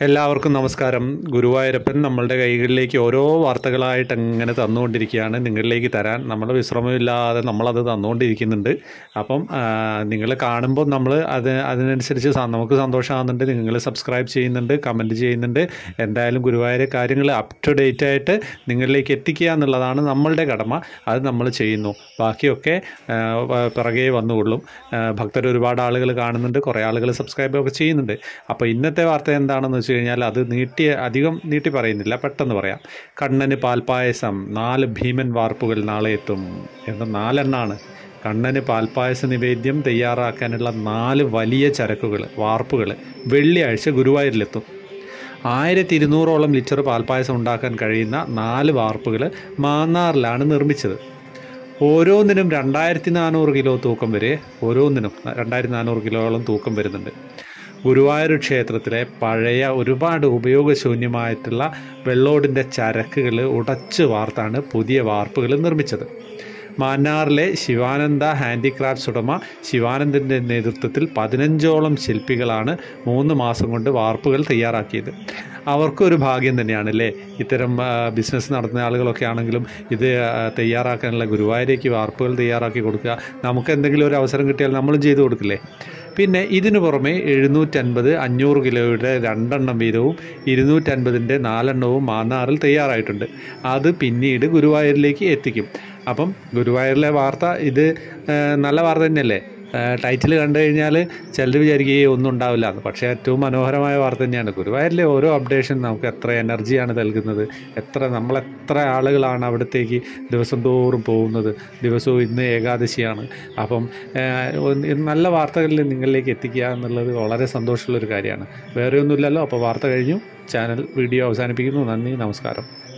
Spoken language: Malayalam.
എല്ലാവർക്കും നമസ്കാരം ഗുരുവായൂരപ്പൻ നമ്മളുടെ കൈകളിലേക്ക് ഓരോ വാർത്തകളായിട്ട് അങ്ങനെ തന്നുകൊണ്ടിരിക്കുകയാണ് നിങ്ങളിലേക്ക് തരാൻ നമ്മൾ വിശ്രമമില്ലാതെ നമ്മളത് തന്നുകൊണ്ടിരിക്കുന്നുണ്ട് അപ്പം നിങ്ങൾ കാണുമ്പോൾ നമ്മൾ അത് അതിനനുസരിച്ച് സ- നമുക്ക് സന്തോഷമാകുന്നുണ്ട് നിങ്ങൾ സബ്സ്ക്രൈബ് ചെയ്യുന്നുണ്ട് കമൻറ്റ് ചെയ്യുന്നുണ്ട് എന്തായാലും ഗുരുവായൂർ കാര്യങ്ങൾ അപ് ടു ഡേറ്റ് ആയിട്ട് നിങ്ങളിലേക്ക് എത്തിക്കുക എന്നുള്ളതാണ് നമ്മളുടെ കടമ അത് നമ്മൾ ചെയ്യുന്നു ബാക്കിയൊക്കെ ആ, വ- പിറകെ വന്നുകൊള്ളും ഭക്തർ ഒരുപാട് ആളുകൾ കാണുന്നുണ്ട് കുറേ ആളുകൾ സബ്സ്ക്രൈബ് ഒക്കെ ചെയ്യുന്നുണ്ട് അപ്പോൾ ഇന്നത്തെ വാർത്ത എന്താണെന്ന് വെച്ച് കഴിഞ്ഞാൽ അത് നീട്ടി അധികം നീട്ടി പറയുന്നില്ല പെട്ടെന്ന് പറയാം കണ്ണന് പാൽപ്പായസം നാല് ഭീമൻ വാർപ്പുകൾ നാളെ എത്തും എന്ന നാലെണ്ണാണ് കണ്ണന് പാൽപ്പായസ നിവേദ്യം തയ്യാറാക്കാനുള്ള നാല് വലിയ ചരക്കുകൾ വാർപ്പുകൾ വെള്ളിയാഴ്ച ഗുരുവായൂരിലെത്തും ആയിരത്തി ഇരുന്നൂറോളം ലിറ്റർ പാൽപ്പായസം ഉണ്ടാക്കാൻ കഴിയുന്ന നാല് വാർപ്പുകൾ മാന്നാറിലാണ് നിർമ്മിച്ചത് ഓരോന്നിനും രണ്ടായിരത്തി നാനൂറ് കിലോ തൂക്കം വരെ ഓരോന്നിനും രണ്ടായിരത്തി നാനൂറ് കിലോയോളം തൂക്കം വരുന്നുണ്ട് ഗുരുവായൂർ ക്ഷേത്രത്തിലെ പഴയ ഒരുപാട് ഉപയോഗശൂന്യമായിട്ടുള്ള വെള്ളോടിൻ്റെ ചരക്കുകൾ ഉടച്ച് വാർത്താണ് പുതിയ വാർപ്പുകൾ നിർമ്മിച്ചത് മാന്നാറിലെ ശിവാനന്ദ ഹാൻഡിക്രാഫ്റ്റ്സ് ഉടമ ശിവാനന്ദൻ്റെ നേതൃത്വത്തിൽ പതിനഞ്ചോളം ശില്പികളാണ് മൂന്ന് മാസം കൊണ്ട് വാർപ്പുകൾ തയ്യാറാക്കിയത് അവർക്കൊരു ഭാഗ്യം തന്നെയാണ് അല്ലേ ഇത്തരം ബിസിനസ് നടത്തുന്ന ആളുകളൊക്കെ ആണെങ്കിലും ഇത് ആ, തയ്യാറാക്കാനുള്ള ഗുരുവായൂരേക്ക് വാർപ്പുകൾ തയ്യാറാക്കി കൊടുക്കുക നമുക്ക് എന്തെങ്കിലും ഒരു അവസരം കിട്ടിയാൽ നമ്മളും ചെയ്തു കൊടുക്കില്ലേ പിന്നെ ഇതിനു പുറമെ എഴുന്നൂറ്റൻപത് അഞ്ഞൂറ് കിലോയുടെ രണ്ടെണ്ണം വീതവും ഇരുന്നൂറ്റൻപതിൻ്റെ നാലെണ്ണവും മാന്നാറിൽ തയ്യാറായിട്ടുണ്ട് അത് പിന്നീട് ഗുരുവായൂരിലേക്ക് എത്തിക്കും അപ്പം ഗുരുവായൂരിലെ വാർത്ത ഇത് ആ, നല്ല വാർത്ത തന്നെയല്ലേ ടൈറ്റിൽ കണ്ടു കഴിഞ്ഞാൽ ചിലർ വിചാരിക്കുകയും ഒന്നും ഉണ്ടാവില്ല എന്ന് പക്ഷേ ഏറ്റവും മനോഹരമായ വാർത്ത തന്നെയാണ് ഗുരുവായൂരിലെ ഓരോ അപ്ഡേഷൻ നമുക്ക് എത്ര എനർജിയാണ് നൽകുന്നത് എത്ര നമ്മളെത്ര ആളുകളാണ് അവിടത്തേക്ക് ദിവസം തോറും പോകുന്നത് ദിവസവും ഇന്ന് ഏകാദശിയാണ് അപ്പം ഏഹ്, ഒന്ന് നല്ല വാർത്തകളിൽ നിങ്ങളിലേക്ക് എത്തിക്കുക എന്നുള്ളത് വളരെ സന്തോഷമുള്ളൊരു കാര്യമാണ് വേറെ ഒന്നുമില്ലല്ലോ അപ്പോൾ വാർത്ത കഴിഞ്ഞു ചാനൽ വീഡിയോ അവസാനിപ്പിക്കുന്നു നന്ദി നമസ്കാരം